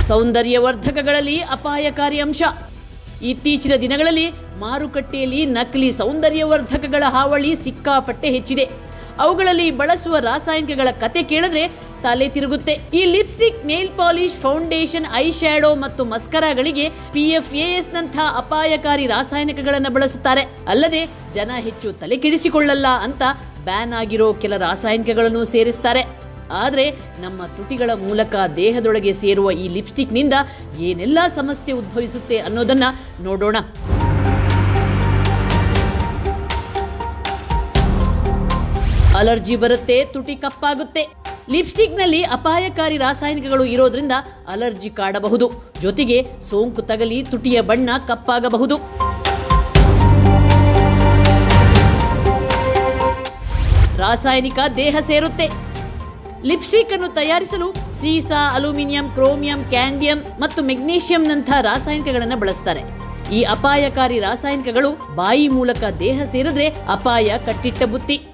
ಸೌಂದರ್ಯವರ್ಧಕಗಳಲ್ಲಿ ಅಪಾಯಕಾರಿ ಅಂಶ ಇತ್ತೀಚಿನ ದಿನಗಳಲ್ಲಿ ಮಾರುಕಟ್ಟೆಯಲ್ಲಿ ನಕಲಿ ಸೌಂದರ್ಯವರ್ಧಕಗಳ ಹಾವಳಿ ಸಿಕ್ಕಾಪಟ್ಟೆ ಹೆಚ್ಚಿದೆ ಅವುಗಳಲ್ಲಿ ಬಳಸುವ ರಾಸಾಯನಿಕಗಳ ಕತೆ ಕೇಳಿದ್ರೆ ತಲೆ ತಿರುಗುತ್ತೆ ಈ lipstick nail polish foundation eye shadow ಮತ್ತು ಮಸ್ಕರಾಗಳಿಗೆ ಪಿಎಫ್ಎಎಸ್ ನಂಥ ಅಪಾಯಕಾರಿ ರಾಸಾಯನಿಕಗಳನ್ನು ಬಳಸುತ್ತಾರೆ ಅಲ್ಲದೆ ಜನ ಹೆಚ್ಚು ತಲೆ ಕೆಡಿಸಿಕೊಳ್ಳಲ್ಲ ಅಂತ ಬ್ಯಾನ್ ಆಗಿರೋ ಕೆಲ ರಾಸಾಯನಿಕಗಳನ್ನು ಸೇರಿಸ್ತಾರೆ ಆದರೆ ನಮ್ಮ ತುಟಿಗಳ ಮೂಲಕ ದೇಹದೊಳಗೆ ಸೇರುವ ಈ ಲಿಪ್ಸ್ಟಿಕ್ನಿಂದ ಏನೆಲ್ಲ ಸಮಸ್ಯೆ ಉದ್ಭವಿಸುತ್ತೆ ಅನ್ನೋದನ್ನ ನೋಡೋಣ ಅಲರ್ಜಿ ಬರುತ್ತೆ ತುಟಿ ಕಪ್ಪಾಗುತ್ತೆ ಲಿಪ್ಸ್ಟಿಕ್ನಲ್ಲಿ ಅಪಾಯಕಾರಿ ರಾಸಾಯನಿಕಗಳು ಇರೋದ್ರಿಂದ ಅಲರ್ಜಿ ಕಾಡಬಹುದು ಜೊತೆಗೆ ಸೋಂಕು ತಗಲಿ ತುಟಿಯ ಬಣ್ಣ ಕಪ್ಪಾಗಬಹುದು ರಾಸಾಯನಿಕ ದೇಹ ಸೇರುತ್ತೆ ಲಿಪ್ಸ್ಟಿಕ್ ಅನ್ನು ತಯಾರಿಸಲು ಸೀಸಾ ಅಲ್ಯೂಮಿನಿಯಂ ಕ್ರೋಮಿಯಂ ಕ್ಯಾಂಡಿಯಂ ಮತ್ತು ಮೆಗ್ನೀಷಿಯಂನಂಥ ರಾಸಾಯನಿಕಗಳನ್ನು ಬಳಸ್ತಾರೆ ಈ ಅಪಾಯಕಾರಿ ರಾಸಾಯನಿಕಗಳು ಬಾಯಿ ಮೂಲಕ ದೇಹ ಸೇರಿದ್ರೆ ಅಪಾಯ ಕಟ್ಟಿಟ್ಟ ಬುತ್ತಿ